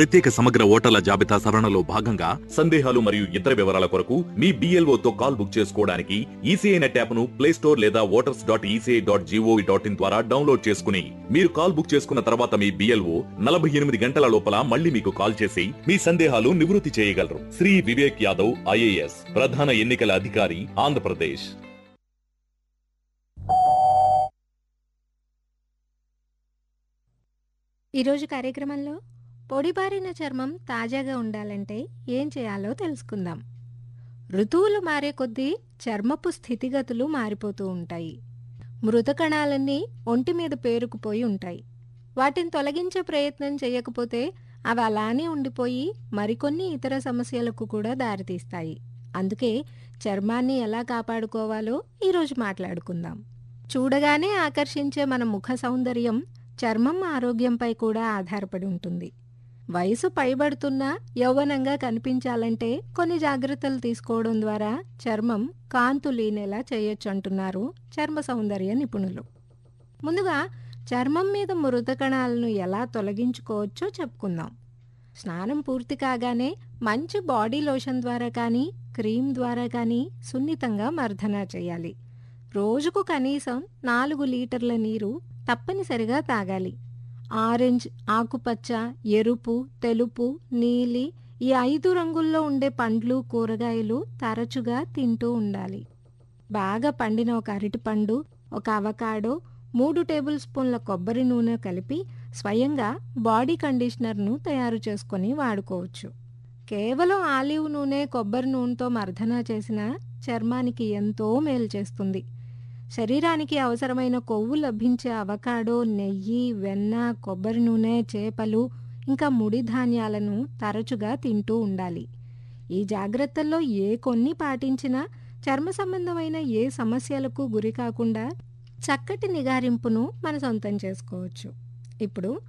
ప్రత్యేక సమగ్ర ఓటర్ల జాబితా సవరణలో భాగంగా సందేహాలు మరియు ఇతర వివరాల కొరకు మీ BLO తో కాల్ బుక్ చేసుకోవడానికి ఈసీఐ నెట్ యాప్ ను ప్లే స్టోర్ లేదా voters dot ECI dot GOV dot in ద్వారా డౌన్లోడ్ చేసుకుని మీరు కాల్ బుక్ చేసుకున్న తర్వాత మీ బిఎల్ఓ నలభై ఎనిమిది గంటల లోపల మళ్ళీ మీకు కాల్ చేసి మీ సందేహాలు నివృత్తి చేయగలరు శ్రీ వివేక్ యాదవ్ ఐఏఎస్ ప్రధాన ఎన్నికల అధికారి ఆంధ్రప్రదేశ్ ఈరోజు కార్యక్రమంలో పొడిబారిన చర్మం తాజాగా ఉండాలంటే ఏం చేయాలో తెలుసుకుందాం ఋతువులు మారే కొద్దీ చర్మపు స్థితిగతులు మారిపోతూ ఉంటాయి మృత కణాలన్నీ ఒంటి మీద పేరుకుపోయి ఉంటాయి వాటిని తొలగించే ప్రయత్నం చేయకపోతే అవి అలానే ఉండిపోయి మరికొన్ని ఇతర సమస్యలకు కూడా దారితీస్తాయి అందుకే చర్మాన్ని ఎలా కాపాడుకోవాలో ఈరోజు మాట్లాడుకుందాం చూడగానే ఆకర్షించే మన ముఖ సౌందర్యం చర్మం ఆరోగ్యంపై కూడా ఆధారపడి ఉంటుంది వయసు పైబడుతున్నా యౌవనంగా కనిపించాలంటే కొన్ని జాగ్రత్తలు తీసుకోవడం ద్వారా చర్మం కాంతు లీనేలా చేయొచ్చు అంటున్నారు చర్మ సౌందర్య నిపుణులు ముందుగా చర్మం మీద మృత కణాలను ఎలా తొలగించుకోవచ్చో చెప్పుకుందాం స్నానం పూర్తి కాగానే మంచి బాడీ లోషన్ ద్వారా కానీ క్రీమ్ ద్వారా కానీ సున్నితంగా మర్దన చేయాలి రోజుకు కనీసం నాలుగు లీటర్ల నీరు తప్పనిసరిగా తాగాలి ఆరెంజ్ ఆకుపచ్చ ఎరుపు తెలుపు నీలి ఈ ఐదు రంగుల్లో ఉండే పండ్లు కూరగాయలు తరచుగా తింటూ ఉండాలి బాగా పండిన ఒక అరటిపండు ఒక అవకాడో మూడు టేబుల్ స్పూన్ల కొబ్బరి నూనె కలిపి స్వయంగా బాడీ కండిషనర్ను తయారు చేసుకొని వాడుకోవచ్చు కేవలం ఆలివ్ నూనె కొబ్బరి నూనెతో మర్దన చేసిన చర్మానికి ఎంతో మేలు చేస్తుంది శరీరానికి అవసరమైన కొవ్వు లభించే అవకాడో నెయ్యి వెన్న కొబ్బరి నూనె చేపలు ఇంకా ముడి ధాన్యాలను తరచుగా తింటూ ఉండాలి ఈ జాగ్రత్తల్లో ఏ కొన్ని పాటించినా చర్మ సంబంధమైన ఏ సమస్యలకు గురి కాకుండా చక్కటి నిగారింపును మన సొంతం చేసుకోవచ్చు ఇప్పుడు